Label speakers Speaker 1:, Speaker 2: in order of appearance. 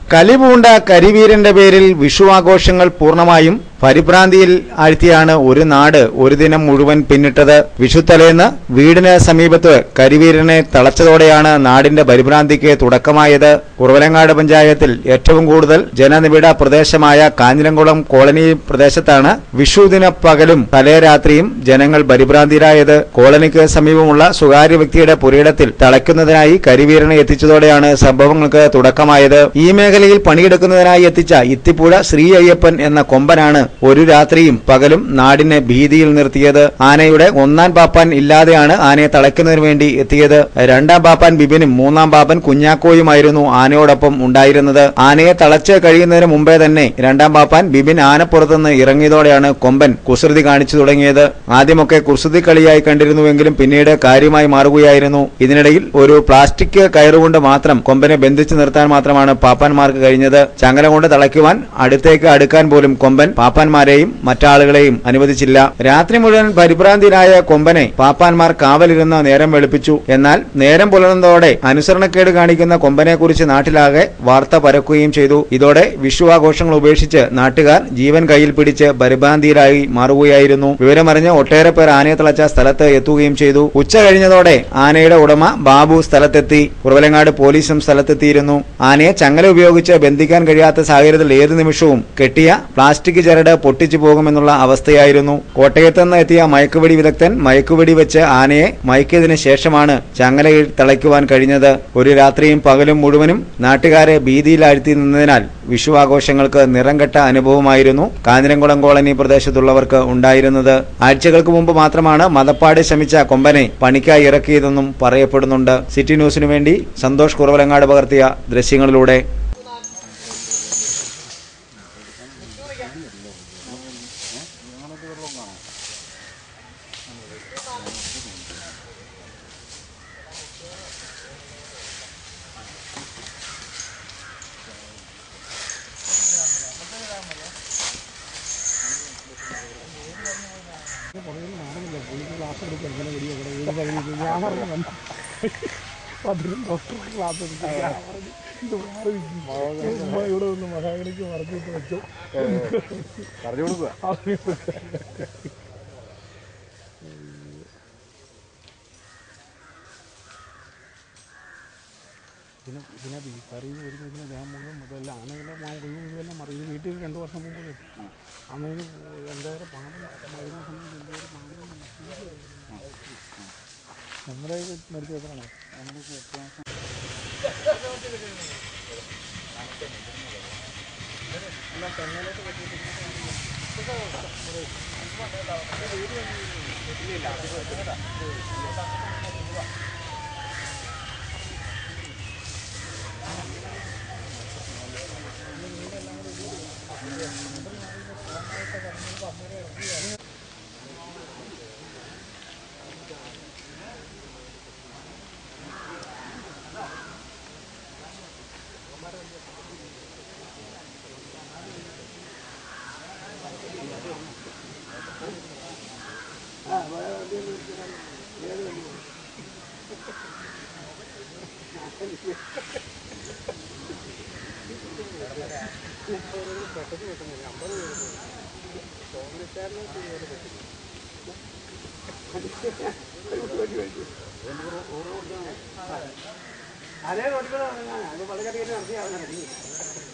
Speaker 1: കലിപൂണ്ട കരിവീരന്റെ പേരിൽ വിഷു ആഘോഷങ്ങൾ പൂർണ്ണമായും പരിഭ്രാന്തിയിൽ ആഴ്ത്തിയാണ് ഒരു നാട് ഒരു ദിനം മുഴുവൻ പിന്നിട്ടത് വിഷുത്തലേന്ന് വീടിന് സമീപത്ത് കരിവീരനെ തളച്ചതോടെയാണ് നാടിന്റെ പരിഭ്രാന്തിക്ക് തുടക്കമായത് കുറവലങ്ങാട് പഞ്ചായത്തിൽ ഏറ്റവും കൂടുതൽ ജനനിബിഡ പ്രദേശമായ കാഞ്ഞിരംകുളം കോളനി പ്രദേശത്താണ് വിഷു ദിന പകലും തലേ രാത്രിയും ജനങ്ങൾ പരിഭ്രാന്തിയിലായത് കോളനിക്ക് സമീപമുള്ള സ്വകാര്യ വ്യക്തിയുടെ പുരയിടത്തിൽ തളയ്ക്കുന്നതിനായി കരിവീരനെ എത്തിച്ചതോടെയാണ് സംഭവങ്ങൾക്ക് തുടക്കമായത് ഈ മേഖലയിൽ പണിയെടുക്കുന്നതിനായി എത്തിച്ച ഇത്തിപ്പുഴ ശ്രീ അയ്യപ്പൻ എന്ന കൊമ്പനാണ് ഒരു രാത്രിയും പകലും നാടിനെ ഭീതിയിൽ നിർത്തിയത് ആനയുടെ ഒന്നാം പാപ്പാൻ ഇല്ലാതെയാണ് ആനയെ തളയ്ക്കുന്നതിന് വേണ്ടി എത്തിയത് രണ്ടാം പാപ്പാൻ ബിബിനും മൂന്നാം പാപ്പൻ കുഞ്ഞാക്കോയുമായിരുന്നു ആനയോടൊപ്പം ഉണ്ടായിരുന്നത് ആനയെ തളച്ച് കഴിയുന്നതിന് മുമ്പേ തന്നെ രണ്ടാം പാപ്പാൻ ബിബിൻ ആനപ്പുറത്തുനിന്ന് ഇറങ്ങിയതോടെയാണ് കൊമ്പൻ കുസൃതി കാണിച്ചു തുടങ്ങിയത് ആദ്യമൊക്കെ കുസൃതി കളിയായി കണ്ടിരുന്നുവെങ്കിലും പിന്നീട് കാര്യമായി മാറുകയായിരുന്നു ഇതിനിടയിൽ ഒരു പ്ലാസ്റ്റിക് കയറുകൊണ്ട് മാത്രം കൊമ്പനെ ബന്ധിച്ചു നിർത്താൻ മാത്രമാണ് പാപ്പാന്മാർക്ക് കഴിഞ്ഞത് ചങ്ങല കൊണ്ട് തളയ്ക്കുവാൻ അടുത്തേക്ക് അടുക്കാൻ പോലും കൊമ്പൻ പാപ്പാന്മാരെയും മറ്റാളുകളെയും അനുവദിച്ചില്ല രാത്രി മുഴുവൻ പരിഭ്രാന്തിയിലായ കൊമ്പനെ പാപ്പാന്മാർ കാവലിരുന്ന് നേരം വെളുപ്പിച്ചു എന്നാൽ നേരം പുലർന്നതോടെ അനുസരണക്കേട് കാണിക്കുന്ന കൊമ്പനെ കുറിച്ച് നാട്ടിലാകെ വാർത്ത പരക്കുകയും ചെയ്തു ഇതോടെ വിഷു ആഘോഷങ്ങൾ ഉപേക്ഷിച്ച് നാട്ടുകാർ ജീവൻ കയ്യിൽ പിടിച്ച് പരിഭ്രാന്തിയിലായി മാറുകയായിരുന്നു വിവരമറിഞ്ഞ് ഒട്ടേറെ പേർ ആനയെ തളച്ച സ്ഥലത്ത് എത്തുകയും ചെയ്തു ഉച്ച കഴിഞ്ഞതോടെ ആനയുടെ ഉടമ ബാബു സ്ഥലത്തെത്തി കുറവലങ്ങാട് പോലീസും സ്ഥലത്തെത്തിയിരുന്നു ആനയെ ചങ്ങല ഉപയോഗിച്ച് ബന്ധിക്കാൻ കഴിയാത്ത സാഹചര്യത്തിൽ ഏത് നിമിഷവും കെട്ടിയ പ്ലാസ്റ്റിക് ചരട് പൊട്ടിച്ചു പോകുമെന്നുള്ള അവസ്ഥയായിരുന്നു കോട്ടയത്ത് നിന്ന് എത്തിയ മയക്കുവെടി വിദഗ്ധൻ മയക്കുവെടി വെച്ച് ആനയെ മയക്കിയതിനു ശേഷമാണ് ചങ്ങലയിൽ തളയ്ക്കുവാൻ കഴിഞ്ഞത് ഒരു രാത്രിയും പകലും മുഴുവനും നാട്ടുകാരെ ഭീതിയിലാഴ്ത്തി നിന്നതിനാൽ വിഷു ആഘോഷങ്ങൾക്ക് നിറംകെട്ട അനുഭവമായിരുന്നു കാഞ്ഞിരംകുളം കോളനി പ്രദേശത്തുള്ളവർക്ക് ഉണ്ടായിരുന്നത് ആഴ്ചകൾക്ക് മുമ്പ് മാത്രമാണ് മതപ്പാട് ശമിച്ച കൊമ്പനെ പണിക്കായി ഇറക്കിയതെന്നും പറയപ്പെടുന്നുണ്ട് സിറ്റി ന്യൂസിനു വേണ്ടി സന്തോഷ് കുറവലങ്ങാട് പകർത്തിയ ദൃശ്യങ്ങളിലൂടെ
Speaker 2: പതിനും ഡോക്ടർ ക്ലാസ് ഇവിടെ ഒന്ന് മഹാഗണിക്ക് മറന്നിട്ട് വെച്ചു
Speaker 3: പറഞ്ഞു കൊടുക്കുക
Speaker 2: പിന്നെ പിന്നെ ബീഫറി വരുന്നതിന് ഞാൻ മുഴുവൻ മുതലല്ല ആനകളെ മുഴുവൻ മുഴുവൻ മറിയും വീട്ടിൽ രണ്ട് വർഷം മുമ്പ് കിട്ടി അന്നേന് എന്തായാലും പാമ്പ് മരുന്ന സമയത്ത് എന്തായാലും പാമ്പ് നമ്മുടെ മരിച്ചു എത്രയാണോ അതേ റോഡിൽ അത് വളരെ നടത്തി